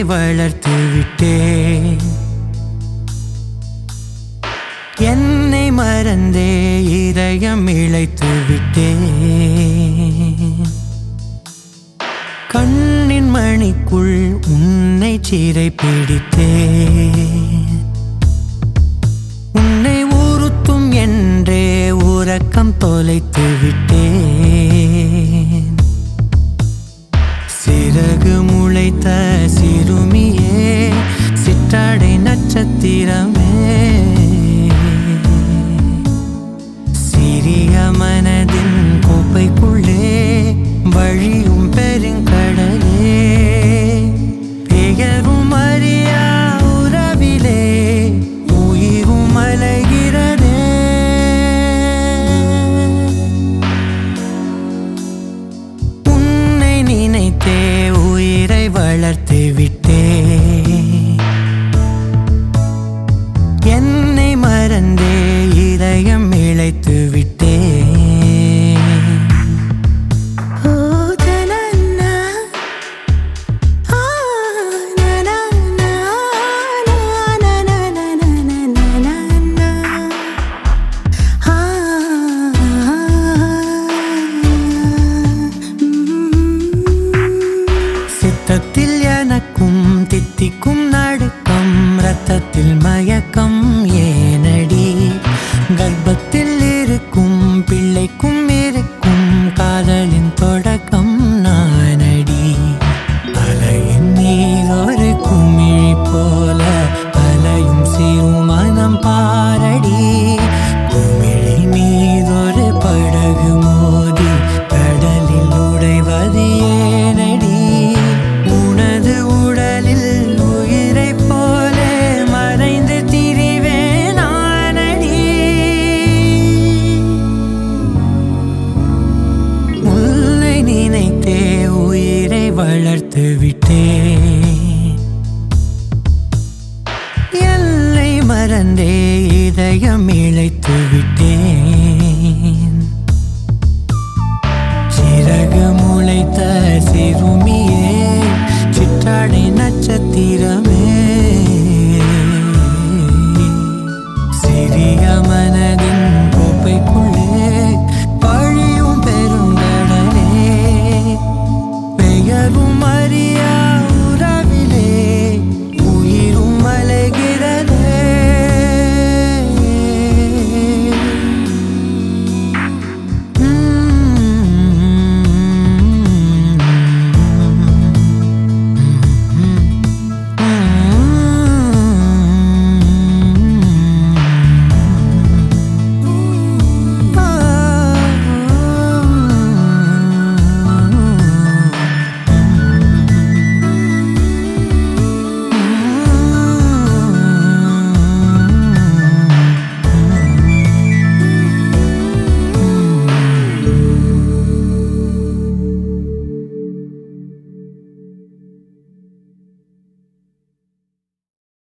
வளர்த்து விட்டேன் என்னை மறந்தே இதயம் இழைத்து விட்டேன் கண்ணின் மணிக்குள் உன்னை சிறை பிடித்தேன் உன்னை உறுத்தும் என்றே உறக்கம் தொலைத்து விட்டேன் சிறகு முளைத்த சிறுமியே சிற்றாடை நட்சத்திரமே சிறிய மனதின் கோப்பைக்குள்ளே வழியும் பெருங்கடலே பெயரும் அறியா உறவிலே உயிரும் அலைகிறதே உன்னை நினைத்தே உயிரை வளர்த்து விட்டேன் என்னை மறந்தே இதயம் இழைத்து விட்டேன் ஓ தனனா ஆ நனா நா நா நா நா நா நா நா ஆ சித்தத்தில் எனக்கும் தித்திக்கும் நடுக்கம் ரத்தத்தில் மயக்கம் ஏனடி கர்ப்பத்தில் இருக்கும் பிள்ளைக்கும் இருக்கும் காதலின் தொடக்கம் நானடி அலையின் நீரொரு குமிழி போல அலையும் சிறு மனம் பாரடி குமிழி மீதொரு படகு மோதி கடலில் உடைவது ஏனடி உனது உடலில் உயிரைப் போல மறைந்து திரிவேன் நானடி உன்னை நினைத்தே உயிரை வளர்த்து விட்டேன் எல்லை மறந்தே இதயம் இழைத்து